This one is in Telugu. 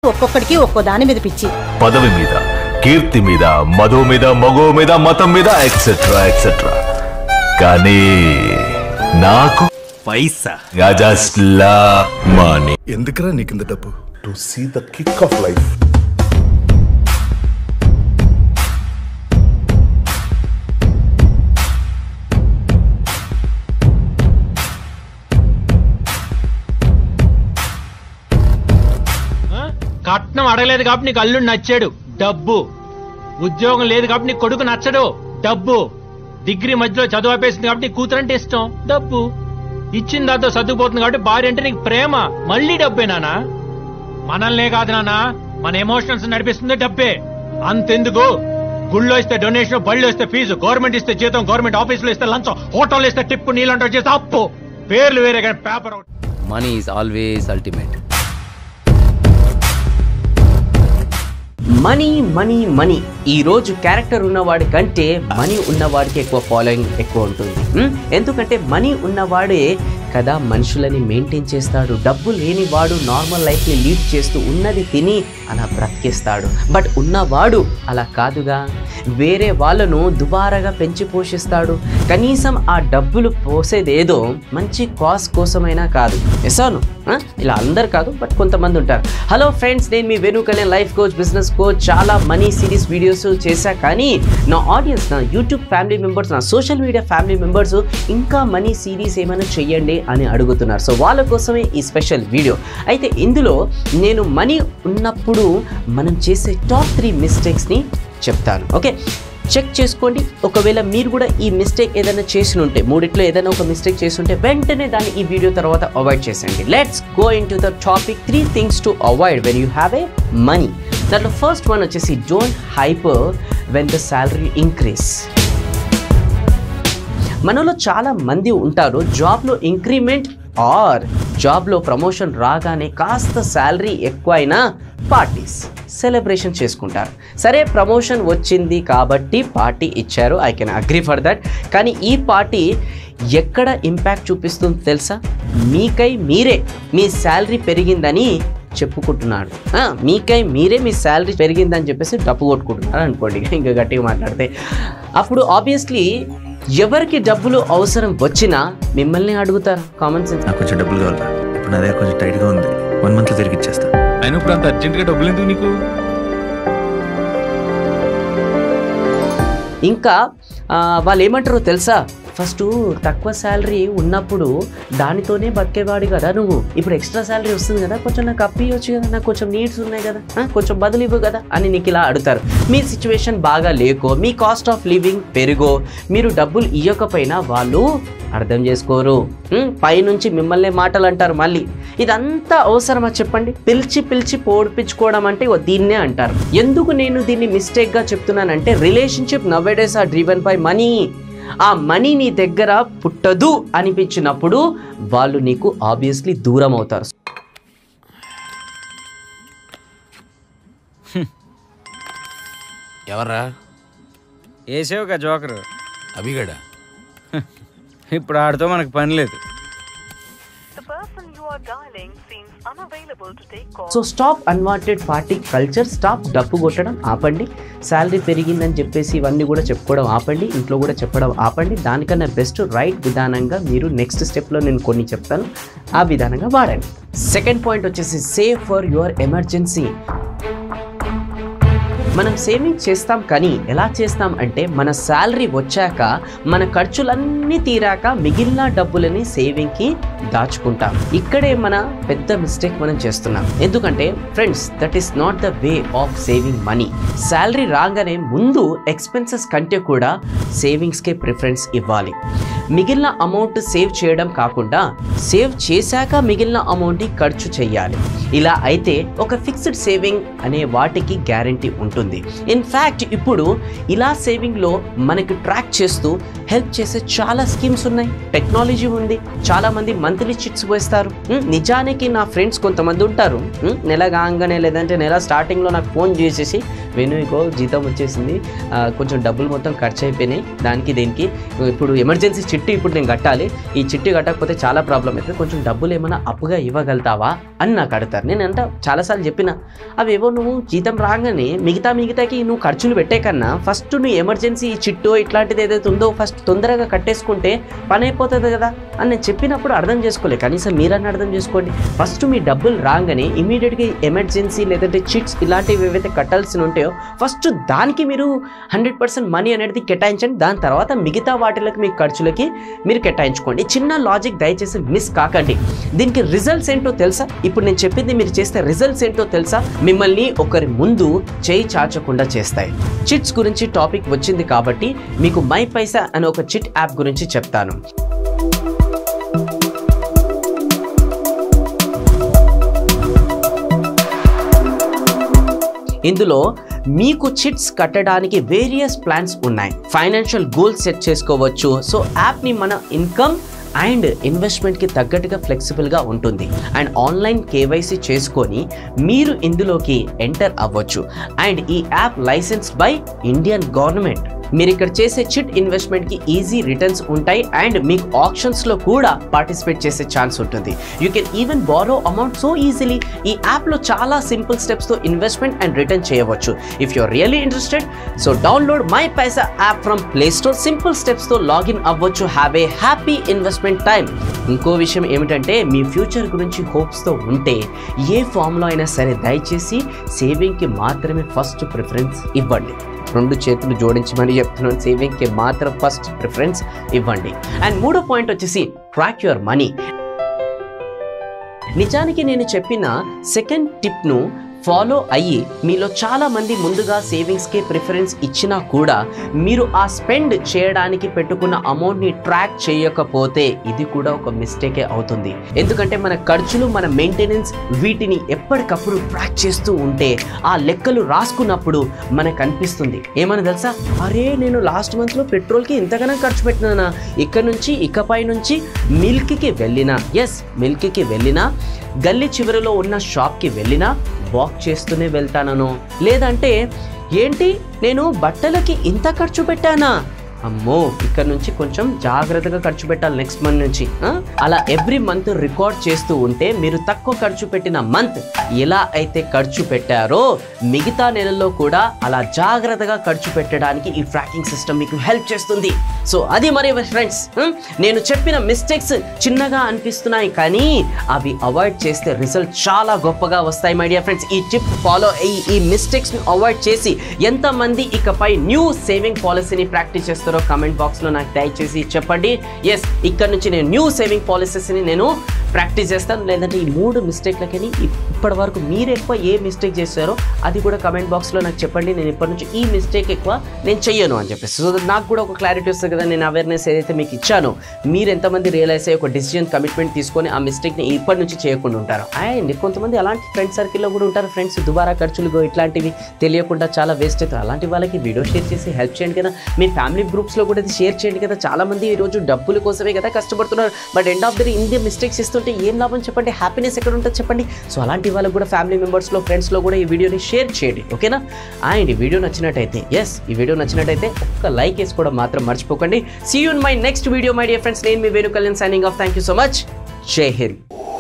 ఒక్కొక్కడికి ఒక్కో దాని మీద పిచ్చి పదవి మీద కీర్తి మీద మధు మీద మగో మీద మతం మీద ఎక్సెట్రా ఎక్సెట్రా కానీ నాకు పైసా జస్ట్ మనీ ఎందుకురా నీకింత డబ్బు to see the kick of life. కట్నం అడగలేదు కాబట్టి నీకు అల్లుడు నచ్చాడు డబ్బు ఉద్యోగం లేదు కాబట్టి నీ కొడుకు నచ్చడు డబ్బు డిగ్రీ మధ్యలో చదువు ఆపేసింది కాబట్టి నీ కూతురంటే ఇష్టం డబ్బు ఇచ్చిన దాంతో సర్దుకుపోతుంది కాబట్టి భార్య అంటే నీకు ప్రేమ మళ్ళీ డబ్బే నానా మనల్నే కాదు నానా మన ఎమోషనల్స్ నడిపిస్తుంది డబ్బే అంతెందుకు గుళ్ళో ఇస్తే డొనేషన్ బళ్ళు ఇస్తే ఫీజు గవర్నమెంట్ ఇస్తే జీతం గవర్నమెంట్ ఆఫీసులో ఇస్తే లంచం హోటల్ ఇస్తే టిప్పు నీళ్ళంటో చేస్తే అప్పు పేర్లు వేరే కానీ paper money is always ultimate money money money ఈ రోజు క్యారెక్టర్ ఉన్నవాడి కంటే మనీ ఉన్నవాడికి ఎక్కువ ఫాలోయింగ్ ఎక్కువ ఉంటుంది ఉం? ఎందుకంటే మనీ ఉన్నవాడే కదా మనుషులని మెయింటైన్ చేస్తాడు డబ్బు లేని వాడు నార్మల్ లైఫ్ని లీడ్ చేస్తూ ఉన్నది తిని అలా బ్రతికిస్తాడు బట్ ఉన్నవాడు అలా కాదుగా వేరే వాళ్ళను దుబారాగా పెంచి పోషిస్తాడు కనీసం ఆ డబ్బులు పోసేదేదో మంచి కాస్ కోసమైనా కాదు ఎసాను ఇలా అందరు కాదు బట్ కొంతమంది ఉంటారు హలో ఫ్రెండ్స్ నేను మీ Venu Kalyan life coach business coach చాలా మనీ సిరీస్ వీడియోస్ చేశా కానీ నా ఆడియన్స్ నా యూట్యూబ్ ఫ్యామిలీ మెంబర్స్ నా సోషల్ మీడియా ఫ్యామిలీ మెంబర్స్ ఇంకా మనీ సిరీస్ ఏమైనా చెయ్యండి అని అడుగుతున్నారు సో వాళ్ళ కోసమే ఈ స్పెషల్ వీడియో అయితే ఇందులో నేను మనీ ఉన్నప్పుడు మనం చేసే టాప్ త్రీ మిస్టేక్స్ని చెప్తాను ఓకే చెక్ చేసుకోండి ఒకవేళ మీరు కూడా ఈ మిస్టేక్ ఏదైనా చేసి ఉంటే మూడిట్లో ఏదైనా ఒక మిస్టేక్ చేసి ఉంటే వెంటనే దాన్ని ఈ వీడియో తర్వాత అవాయిడ్ చేసేయండి let's go into the topic three things to avoid when you have a money దాంట్లో ఫస్ట్ వన్ వచ్చేసి don't hyper when the salary increase మనలో చాలా మంది ఉంటారు జాబ్లో ఇంక్రిమెంట్ ఆర్ జాబ్లో ప్రమోషన్ రాగానే కాస్త శాలరీ ఎక్కువైనా పార్టీస్ సెలబ్రేషన్ చేసుకుంటారు సరే ప్రమోషన్ వచ్చింది కాబట్టి పార్టీ ఇచ్చారు I can agree for that కానీ ఈ పార్టీ ఎక్కడ ఇంపాక్ట్ చూపిస్తుంది తెలుసా మీకై మీరే మీ శాలరీ పెరిగిందని చెప్పుకుంటున్నాడు ఆ, మీకై మీరే మీ శాలరీ పెరిగిందని చెప్పేసి డప్పు కొట్టుకుంటున్నారు అనుకోండి ఇంకా గట్టిగా మాట్లాడితే అప్పుడు ఆబ్వియస్లీ ఎవరికి డబ్బులు అవసరం వచ్చినా మిమ్మల్ని అడుగుతారు కామన్ సెన్స్ నాకు కొంచెం డబ్బులు కావాలా ఇప్పుడు నా దగ్గర కొంచెం టైట్గా ఉంది వన్ మంత్లో తిరిగి ఇచ్చేస్తా అయినా ఇప్పుడు అంత అర్జెంట్గా డబ్బులు ఎందుకు నీకు ఇంకా ఆ, వాళ్ళు ఏమంటారో తెలుసా ఫస్ట్ తక్కువ శాలరీ ఉన్నప్పుడు దానితోనే బతికేవాడు కదా నువ్వు ఇప్పుడు ఎక్స్ట్రా శాలరీ వస్తుంది కదా కొంచెం నాకు అప్పు ఇవ్వచ్చు కదా నాకు కొంచెం నీడ్స్ ఉన్నాయి కదా ఆ, కొంచెం బదులు ఇవ్వు కదా అని నీకు ఇలా అడుగుతారు మీ సిచ్యువేషన్ బాగా లేకో మీ కాస్ట్ ఆఫ్ లివింగ్ పెరుగో మీరు డబ్బులు ఇవ్వకపోయినా వాళ్ళు అర్థం చేసుకోరు ఉం, పైనుంచి మిమ్మల్ని మాటలు అంటారు మళ్ళీ ఇదంతా అవసరమా చెప్పండి పిలిచి పిలిచి పోడిపించుకోవడం అంటే ఇగో దీన్నే అంటారు ఎందుకు నేను దీన్ని మిస్టేక్గా చెప్తున్నానంటే relationship nowadays are driven by money ఆ మనీ నీ దగ్గర పుట్టదు అనిపించినప్పుడు వాళ్ళు నీకు ఆబ్వియస్లీ దూరం అవుతారు ఎవర్రా వేసేవుగా జోకరు అభిగడా ఇప్పుడు ఆడితో మనకు పని లేదు The person you are dialing seems unavailable to take calls. So stop unwanted party culture stop డబ్బు కొట్టడం ఆపండి శాలరీ పెరిగిందని చెప్పేసి ఇవన్నీ కూడా చెప్పుకోవడం ఆపండి ఇంట్లో కూడా చెప్పడం ఆపండి దానికన్నా బెస్ట్ రైట్ విధానంగా మీరు నెక్స్ట్ స్టెప్లో నేను కొన్ని చెప్తాను ఆ విధానంగా వాడండి సెకండ్ పాయింట్ వచ్చేసి సేవ్ ఫర్ యువర్ ఎమర్జెన్సీ మనం సేవింగ్ చేస్తాం కానీ ఎలా చేస్తాం అంటే మన శాలరీ వచ్చాక మన ఖర్చులన్నీ తీరాక మిగిలిన డబ్బులని సేవింగ్కి దాచుకుంటాం ఇక్కడే మన పెద్ద మిస్టేక్ మనం చేస్తున్నాం ఎందుకంటే friends that is not the way of saving money salary రాగానే ముందు ఎక్స్పెన్సెస్ కంటే కూడా సేవింగ్స్కే ప్రిఫరెన్స్ ఇవ్వాలి మిగిలిన అమౌంట్ సేవ్ చేయడం కాకుండా సేవ్ చేశాక మిగిలిన అమౌంట్ని ఖర్చు చేయాలి ఇలా అయితే ఒక ఫిక్స్డ్ సేవింగ్ అనే వాటికి గ్యారంటీ ఉంటుంది ఇన్ఫ్యాక్ట్ ఇప్పుడు ఇలా సేవింగ్లో మనకి ట్రాక్ చేస్తూ హెల్ప్ చేసే చాలా స్కీమ్స్ ఉన్నాయి టెక్నాలజీ ఉంది చాలా మంది మంత్లీ చిట్స్ వేస్తారు ఉమ్, నిజానికి నా ఫ్రెండ్స్ కొంతమంది ఉంటారు ఉమ్, నెల కాగానే లేదంటే నెల స్టార్టింగ్లో నాకు ఫోన్ చేసేసి వెను ఇగో జీతం వచ్చేసింది ఆ, కొంచెం డబ్బులు మొత్తం ఖర్చు అయిపోయినాయి దానికి దేనికి ఇప్పుడు ఎమర్జెన్సీ చిట్టి ఇప్పుడు నేను కట్టాలి ఈ చిట్టి కట్టకపోతే చాలా ప్రాబ్లం అవుతుంది కొంచెం డబ్బులు ఏమైనా అప్పుగా ఇవ్వగలుగుతావా అని నాకు అడుగుతారు నేను అంట చాలాసార్లు చెప్పిన అవేవో నువ్వు జీతం రాగానే మిగతా మిగతాకి నువ్వు ఖర్చులు పెట్టే కన్నా ఫస్ట్ నువ్వు ఎమర్జెన్సీ ఈ చిట్టో ఇట్లాంటిది ఏదైతే ఉందో ఫస్ట్ తొందరగా కట్టేసుకుంటే పని అయిపోతుంది కదా అని నేను చెప్పినప్పుడు అర్థం చేసుకోలే కనీసం మీరన్నా అర్థం చేసుకోండి ఫస్ట్ మీ డబ్బులు రాగానే ఇమీడియట్గా ఎమర్జెన్సీ లేదంటే చిట్స్ ఇలాంటివి ఏవైతే కట్టాల్సి ఉంటాయో ఫస్ట్ దానికి మీరు హండ్రెడ్ పర్సెంట్ మనీ అనేది కేటాయించండి దాని తర్వాత మిగతా వాటిలకు మీ ఖర్చులకి మీరు కేటాయించుకోండి ఈ చిన్న లాజిక్ దయచేసి మిస్ కాకండి దీనికి రిజల్ట్స్ ఏంటో తెలుసా ఇప్పుడు నేను చెప్పింది మీరు చేస్తే రిజల్ట్స్ ఏంటో తెలుసా మిమ్మల్ని ఒకరి ముందు చేయి చాచకుండా చేస్తాయి చిట్స్ గురించి టాపిక్ వచ్చింది కాబట్టి మీకు మై పైసా అనే ఒక చిట్ యాప్ గురించి చెప్తాను ఇందులో మీకు చిట్స్ కట్టడానికి వేరియస్ ప్లాన్స్ ఉన్నాయి ఫైనాన్షియల్ గోల్స్ సెట్ చేసుకోవచ్చు సో యాప్ని మన ఇన్కమ్ అండ్ ఇన్వెస్ట్మెంట్కి తగ్గట్టుగా ఫ్లెక్సిబుల్గా ఉంటుంది అండ్ ఆన్లైన్ కేవైసీ చేసుకొని మీరు ఇందులోకి ఎంటర్ అవ్వచ్చు అండ్ ఈ app licence by Indian government మీరు ఇక్కడ చేసే చిట్ ఇన్వెస్ట్మెంట్కి ఈజీ రిటర్న్స్ ఉంటాయి అండ్ మీకు ఆప్షన్స్లో కూడా పార్టిసిపేట్ చేసే ఛాన్స్ ఉంటుంది you can even borrow amount so easily ఈ యాప్లో చాలా సింపుల్ స్టెప్స్తో ఇన్వెస్ట్మెంట్ అండ్ రిటర్న్ చేయవచ్చు if your really interested so download My Paisa app from Play Store simple స్టెప్స్తో లాగిన్ అవ్వచ్చు have a happy investment time ఇంకో విషయం ఏమిటంటే మీ ఫ్యూచర్ గురించి హోప్స్తో ఉంటే ఏ ఫామ్లో అయినా సరే దయచేసి సేవింగ్కి మాత్రమే ఫస్ట్ ప్రిఫరెన్స్ ఇవ్వండి రెండు చేతులు జోడించి మరి చెప్తున్నాను సేవింగ్కి మాత్రం ఫస్ట్ ప్రిఫరెన్స్ ఇవ్వండి అండ్ మూడో పాయింట్ వచ్చేసి ట్రాక్ యువర్ మనీ నిజానికి నేను చెప్పిన సెకండ్ టిప్ను ఫాలో అయ్యి మీలో చాలా మంది ముందుగా సేవింగ్స్కి ప్రిఫరెన్స్ ఇచ్చినా కూడా మీరు ఆ స్పెండ్ చేయడానికి పెట్టుకున్న అమౌంట్ని ట్రాక్ చేయకపోతే ఇది కూడా ఒక మిస్టేకే అవుతుంది ఎందుకంటే మన ఖర్చులు మన మెయింటెనెన్స్ వీటిని ఎప్పటికప్పుడు ట్రాక్ చేస్తూ ఉంటే ఆ లెక్కలు రాసుకున్నప్పుడు మనకు అనిపిస్తుంది ఏమని తెలుసా అరే నేను లాస్ట్ మంత్లో పెట్రోల్కి ఇంతగానో ఖర్చు పెట్టినానా ఇక్కడ నుంచి ఇకపై నుంచి మిల్క్కి వెళ్ళినా ఎస్ మిల్క్కి వెళ్ళినా గల్లీ చివరిలో ఉన్న షాప్కి వెళ్ళినా వాక్ చేస్తూనే వెళ్తానను లేదంటే ఏంటి నేను బట్టలకి ఇంత ఖర్చు పెట్టానా అమ్మో ఇక్కడ నుంచి కొంచెం జాగ్రత్తగా ఖర్చు పెట్టాలి నెక్స్ట్ మంత్ నుంచి ఆ? అలా ఎవ్రీ మంత్ రికార్డ్ చేస్తూ ఉంటే మీరు తక్కువ ఖర్చు పెట్టిన మంత్ ఎలా అయితే ఖర్చు పెట్టారో మిగతా నెలల్లో కూడా అలా జాగ్రత్తగా ఖర్చు పెట్టడానికి ఈ ట్రాకింగ్ సిస్టమ్ మీకు హెల్ప్ చేస్తుంది సో అది మరి ఫ్రెండ్స్ నేను చెప్పిన మిస్టేక్స్ చిన్నగా అనిపిస్తున్నాయి కానీ అవి అవాయిడ్ చేస్తే రిజల్ట్ చాలా గొప్పగా వస్తాయి మై డియర్ ఫ్రెండ్స్ ఈ టిప్ ఫాలో అయ్యి ఈ మిస్టేక్స్ని అవాయిడ్ చేసి ఎంతమంది ఇకపై న్యూ సేవింగ్ పాలసీని ప్రాక్టీస్ చేస్తారో కమెంట్ బాక్స్లో నాకు దయచేసి చెప్పండి ఎస్ ఇక్కడ నుంచి నేను న్యూ సేవింగ్ పాలసీస్ని నేను ప్రాక్టీస్ చేస్తాను లేదంటే ఈ మూడు మిస్టేక్లకని ఇప్పటి వరకు మీరు ఎక్కువ ఏ మిస్టేక్ చేశారో అది కూడా కమెంట్ బాక్స్లో నాకు చెప్పండి నేను ఇప్పటి నుంచి ఈ మిస్టేక్ ఎక్కువ నేను చెయ్యను అని చెప్పేసి సో నాకు కూడా ఒక క్లారిటీ వస్తుంది కదా నేను అవేర్నెస్ ఏదైతే మీకు ఇచ్చానో మీరు ఎంతమంది రియలైజ్ అయ్యి ఒక డిసిజన్ కమిట్మెంట్ తీసుకొని ఆ మిస్టేక్ని ఇప్పటి నుంచి చేయకుండా ఉంటారు అండ్ కొంతమంది అలాంటి ఫ్రెండ్ సర్కిల్లో కూడా ఉంటారు ఫ్రెండ్స్ దుబారా ఖర్చులు గో ఇట్లాంటివి తెలియకుండా చాలా వేస్ట్ అవుతారు అలాంటి వాళ్ళకి వీడియో షేర్ చేసి హెల్ప్ చేయండి కదా మీ ఫ్యామిలీ గ్రూప్స్లో కూడా ఇది షేర్ చేయండి కదా చాలా మంది ఈ రోజు డబ్బుల కోసమే కదా కష్టపడుతున్నారు but end of the India mistakes ఇస్తుంటే ఏం లాభం చెప్పండి హ్యాపీనెస్ ఎక్కడ ఉంటుంది చెప్పండి సో అలాంటి వాళ్ళకి కూడా ఫ్యామిలీ మెంబర్స్లో ఫ్రెండ్స్లో కూడా ఈ వీడియోని షేర్ చేయండి ఓకేనా అండ్ ఈ వీడియో నచ్చినట్టయితే ఎస్ ఈ వీడియో నచ్చినట్టయితే ఒక్క లైక్ వేసుకోవడం మాత్రం మర్చిపోకండి see you my next video my dear friends నేను మీ Venu Kalyan signing off thank you so much Jai Hind